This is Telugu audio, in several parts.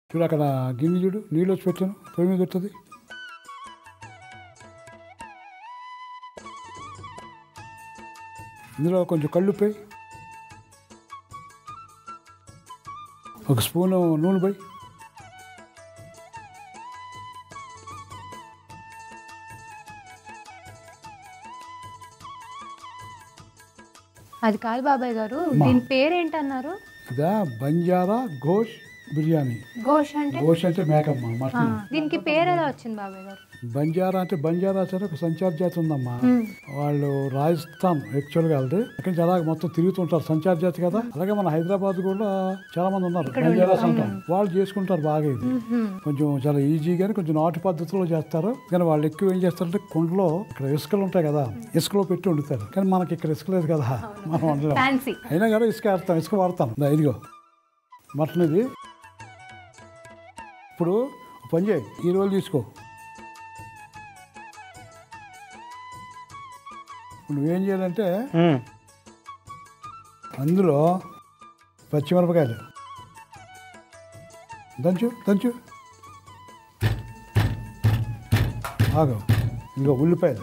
చూడు అక్కడ గిన్నె చూడు నీళ్ళు వచ్చి పెట్టాను పొయ్యి మీద పెట్టదు ఇందులో కొంచెం కళ్ళు పోయి ఒక స్పూను నూనె పోయి అది కాదు బాబాయ్ గారు దీని పేరేంటన్నారు ఇదా బంజారా గోష్ బిర్యానీ ఘోష్ అంటే గోష్ అంటే మేకమ్మ ఆ, మటన్ దీనికి పేరు ఎలా వచ్చింది బాబాయ్ గారు బంజారా అంటే బంజారా సరే ఒక సంచార జాతి ఉందమ్మా మ్మ్. వాళ్ళు రాజస్థాన్ యాక్చువల్గా వెళ్తే అక్కడి నుంచి అలాగ మొత్తం తిరుగుతుంటారు సంచార జాతి కదా అలాగే మన హైదరాబాద్ కూడా చాలా మంది ఉన్నారు బంజారాస్ అంటాం వాళ్ళు చేసుకుంటారు బాగా ఇది మ్మ్. కొంచెం చాలా ఈజీగానే కొంచెం నాటు పద్ధతిలో చేస్తారు కానీ వాళ్ళు ఎక్కువ ఏం చేస్తారంటే కుండలో ఇక్కడ ఇసుకలు ఉంటాయి కదా ఇసుకలో పెట్టి వండుతారు కానీ మనకి ఇక్కడ ఇసుక లేదు కదా మనం వండలేం ఫ్యాన్సీ అయినా కానీ ఇసుక వేస్తాం ఇసుక వాడతాం దా ఇదిగో మటన్ ఇది ఇప్పుడు ఒక పని చేయి ఈ రోజు తీసుకో ఇప్పుడు నువ్వేం చేయాలంటే ఉమ్. అందులో పచ్చిమిరపకాయలు దంచు దంచు ఆగు ఇంకో ఉల్లిపాయలు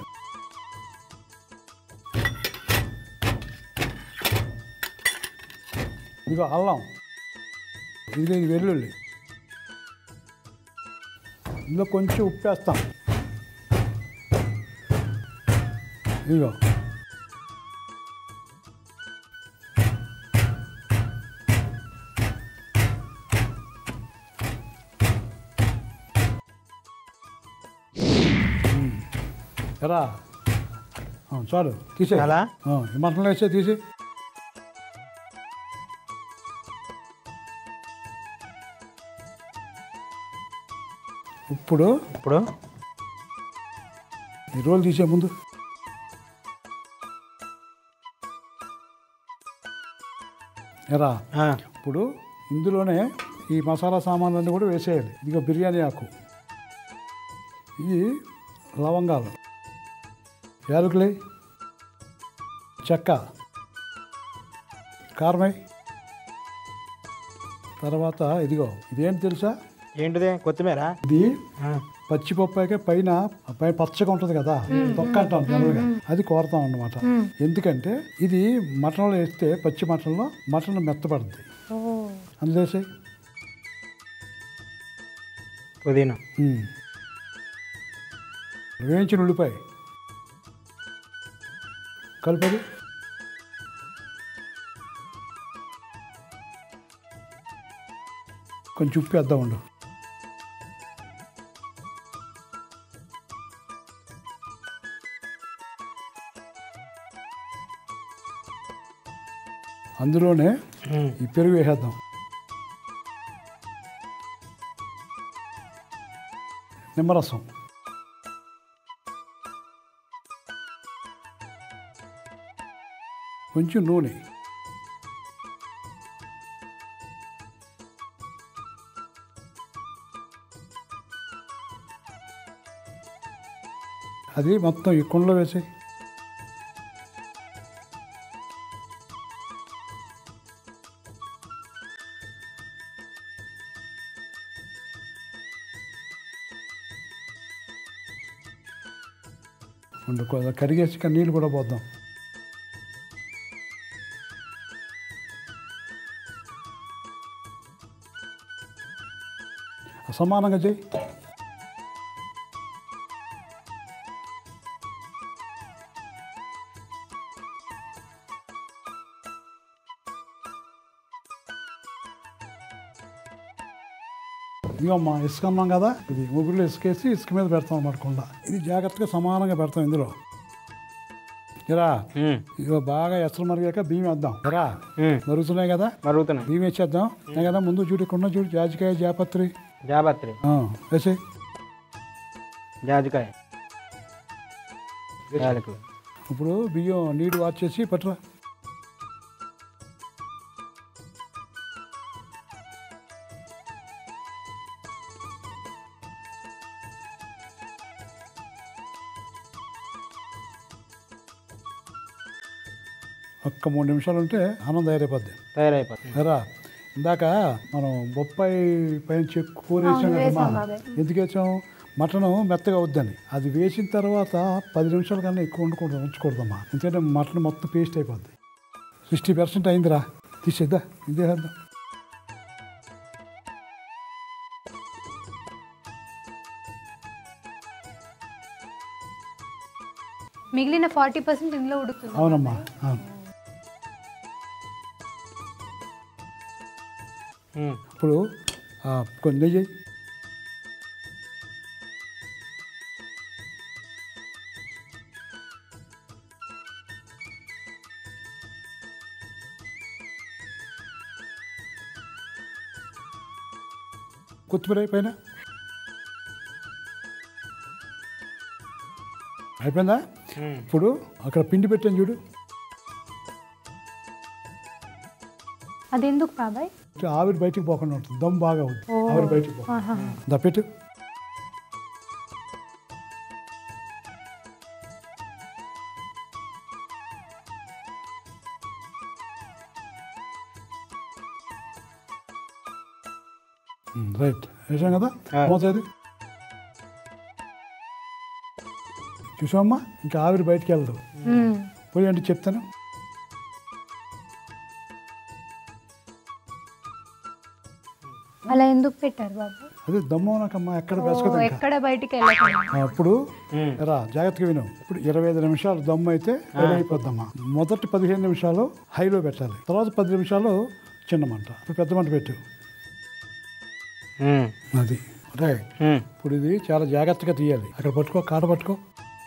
ఇదిగో అల్లం ఇదిగో ఇది వెల్లుల్లి ఇందులో కొంచెం ఉప్పు వేస్తాం ఇదిగో ఎరా ఆ, చాలు తీసే అలా? ఈ మటన్లో వేసే తీసి ఇప్పుడు ఇప్పుడు ఈ రోల్ తీసే ముందు ఎరా ఆ, ఇప్పుడు ఇందులోనే ఈ మసాలా సామాన్లన్నీ కూడా వేసేయాలి ఇదిగో బిర్యానీ ఆకు ఇది లవంగాలు యాలకులై చెక్క కారమై తర్వాత ఇదిగో ఇదేంటి తెలుసా ఏంటిది కొత్తిమీర ఇది ఆ, పచ్చిపప్పాయికే పైన పైన పచ్చగా ఉంటుంది కదా తొక్క అంటాం జనరల్గా అది కోరతాం అన్నమాట ఎందుకంటే ఇది మటన్లో వేస్తే పచ్చి మటన్లో మటన్ మెత్తపడుతుంది ఓ అందులో వేసేయ్. పుదీనా ఉమ్. వేయించిన ఉల్లిపాయ కలిపది కొంచెం ఉప్పు వేద్దాం ఉండు అందులోనే ఉమ్. ఈ పెరుగు వేసేద్దాం నిమ్మరసం కొంచెం నూనె అది మొత్తం ఈ కుండలో వేసి ఉండు కొద్దిగా కరిగేసి ఇంకా నీళ్ళు కూడా పోద్దాం సమానంగా చేయి ఇదిగమ్మా ఇసుక అన్నాం కదా ఇది ముగ్గురులో ఇసుకేసి ఇసుక మీద పెడతాం అన్నమాట కుండ ఇది జాగ్రత్తగా సమానంగా పెడతాం ఇందులో ఇరా ఉమ్. ఇదిగో బాగా ఎసరు మరిగాక బియ్యం వేద్దాం ఇరా ఉమ్. మరుగుతున్నాయి కదా మరుగుతున్నాయి బియ్యం వేసేద్దాం నేను కదా ముందు చూడు కుండ చూడు జాజికాయ జాపత్రి జాపత్రి ఆ, వేసేయ్ జాజికాయ యాలకులు ఇప్పుడు బియ్యం నీళ్ళు వార్చేసి పట్టురా ఒక్క మూడు నిమిషాలు ఉంటే అన్నం తయారైపోద్ది తయారైపోతుంది ఎరా ఇందాక మనం బొప్పాయి పైన చెక్కు కూర వేసాం అవును, వేసాం కదమ్మా బాబాయ్. ఎందుకు వేసాం మటన్ మెత్తగా అవుద్దని అది వేసిన తర్వాత పది నిమిషాల కన్నా ఎక్కువ వండుకూడదు ఉంచకూడదమ్మా ఎందుకంటే మటన్ మొత్తం పేస్ట్ అయిపోద్ది సిక్స్టీ పర్సెంట్ అయిందిరా తీసేద్దా ఇదేద్దాం మిగిలిన ఫార్టీ పర్సెంట్ ఇందులో ఉడుకుతుంది అవునమ్మా అవును ఉమ్. ఇప్పుడు ఆ, కొన్ని నెయ్యి వేయి. కొత్తిమీర వేయి పైన అయిపోయిందా ఉమ్. ఇప్పుడు అక్కడ పిండి పెట్టాను చూడు అది ఎందుకు బాబాయ్ ఆవిరి బయటికి పోకుండా ఉంటుంది దమ్ బాగా అవుతుంది ఓ. ఆవిరి బయటికి పో ఆహా. దా పెట్టు ఉమ్, రైట్ వేసాం కదా ఆ. మోసేది చూసామమ్మా ఇంకా ఆవిరి బయటికి వెళ్దు మ్మ్. పోయి అంటే చెప్తాను అలా ఎందుకు పెట్టారు బాబాయ్ అదే దమ్ము నాకమ్మా ఎక్కడ ఓ, వేసుకోదు ఇంకా ఎక్కడ బయటికి వెళ్ళకుండా అప్పుడు ఉమ్. రా జాగ్రత్తగా విను ఇప్పుడు ఇరవై ఐదు నిమిషాలు దమ్ము అయితే రెడీ అయిపోద్దమ్మా మొదటి పదిహేను నిమిషాలు హైలో పెట్టాలి తర్వాత పది నిమిషాలు చిన్న మంట ఇప్పుడు పెద్ద మంట పెట్టు ఉమ్. అది రైట్ ఉమ్. ఇప్పుడు ఇది చాలా జాగ్రత్తగా తీయాలి అక్కడ పట్టుకో కాట పట్టుకో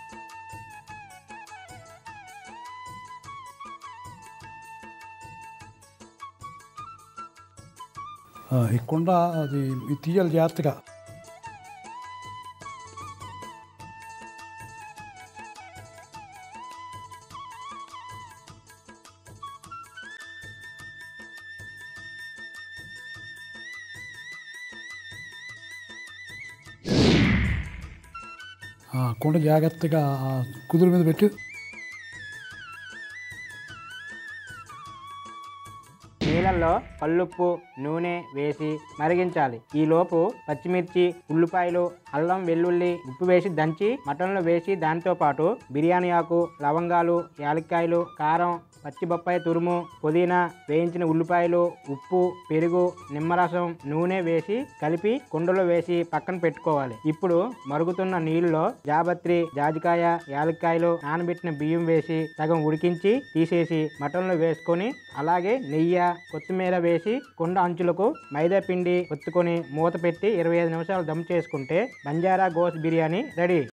ఆ, ఈ కుండ అది ఇది తీయాలి జాగ్రత్తగా ఆ, కుండ జాగ్రత్తగా ఆ కుదురు మీద పెట్టు నీళ్ళల్లో కల్లుప్పు నూనె వేసి మరిగించాలి ఈ లోపు పచ్చిమిర్చి ఉల్లిపాయలు అల్లం వెల్లుల్లి ఉప్పు వేసి దంచి మటన్లో వేసి దాంతో పాటు బిర్యానీ ఆకు లవంగాలు యాలక్కాయలు కారం పచ్చి బొప్పాయి తురుము పుదీనా వేయించిన ఉల్లిపాయలు ఉప్పు పెరుగు నిమ్మరసం నూనె వేసి కలిపి కుండలో వేసి పక్కన పెట్టుకోవాలి ఇప్పుడు మరుగుతున్న నీళ్ళలో జాబత్రి జాజికాయ యాలక్కాయలు నానబెట్టిన బియ్యం వేసి సగం ఉడికించి తీసేసి మటన్లో వేసుకొని అలాగే నెయ్యి కొత్తిమీర వేసి కుండ అంచులకు మైదా పిండి ఒత్తుకొని మూత పెట్టి ఇరవై ఐదు నిమిషాలు దమ్ చేసుకుంటే బంజారా గోస్ బిర్యానీ రెడీ